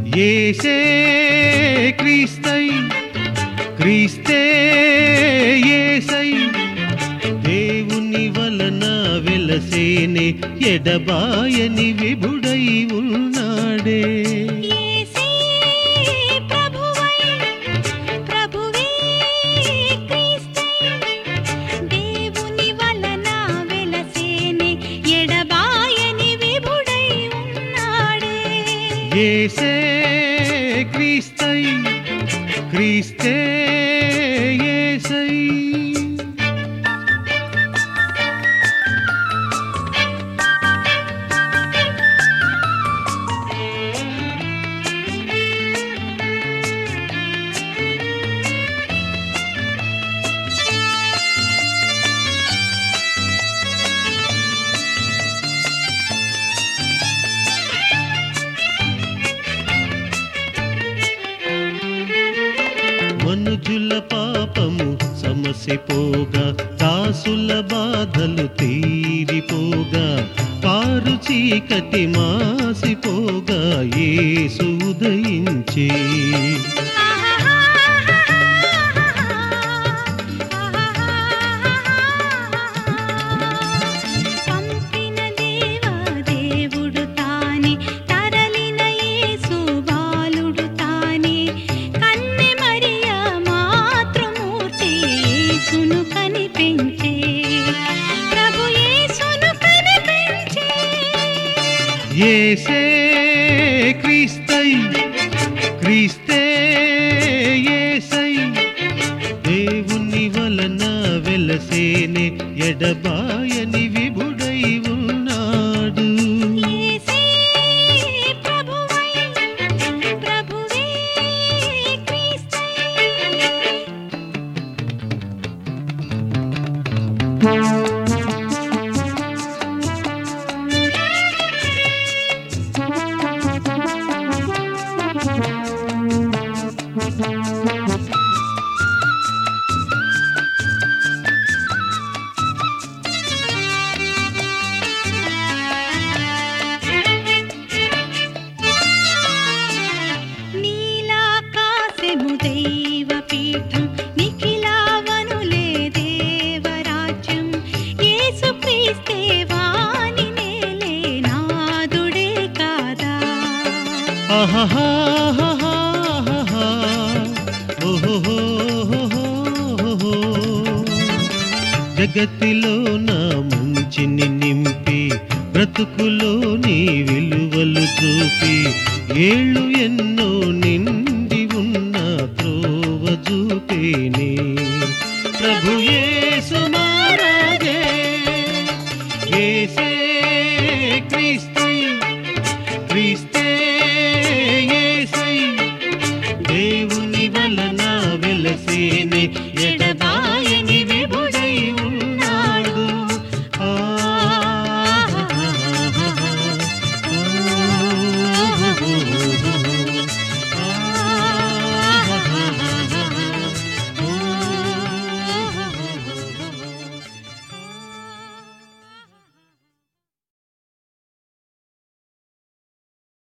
ఏసే క్రీస్తై క్రీస్తే ఏసై దేవుని వలన వెలసేనే ఎడబాయని విభుడై ఉన్నాడే యేసే ప్రభువై ప్రభువే క్రీస్తై దేవుని వలన వెలసేనే ఎడబాయని విభుడై ఉన్నాడే ఏసే క్రీస్తై క్రీస్తే ఏసై మనుజుల పాపము సమసిపోగా దాసుల బాధలు తీరిపోగా కారు చీకటి మాసిపోగా యేసు ఉదయించే పంపిన దేవా దేవుడు తానే తరలిన యేసు బాలుడు తానే కన్నె మరియ మాతృమూర్తి యేసును కనిపించే ప్రభు యేసును కనిపించే ఏసే క్రీస్తై క్రీస్తే ఏసై దేవుని వలన వెలసేనే ఎడబాయని విభుడై ఉన్నాడు యేసే ప్రభువై ప్రభువే క్రీస్తై నీలాకాశము దైవపీఠం నిఖిలావనులే దేవరాజ్యం యేసుక్రీస్తే వాని నేలే నాదుడే కాదా ఆహాహాహాహాహా. ఓహోహోహోహోహో. జగతిలో నా మంచిని నింపి బ్రతుకులోని విలువలు చూపి ఏళ్ళు ఎన్నో నిండి ఉన్న త్రోవ చూపేనే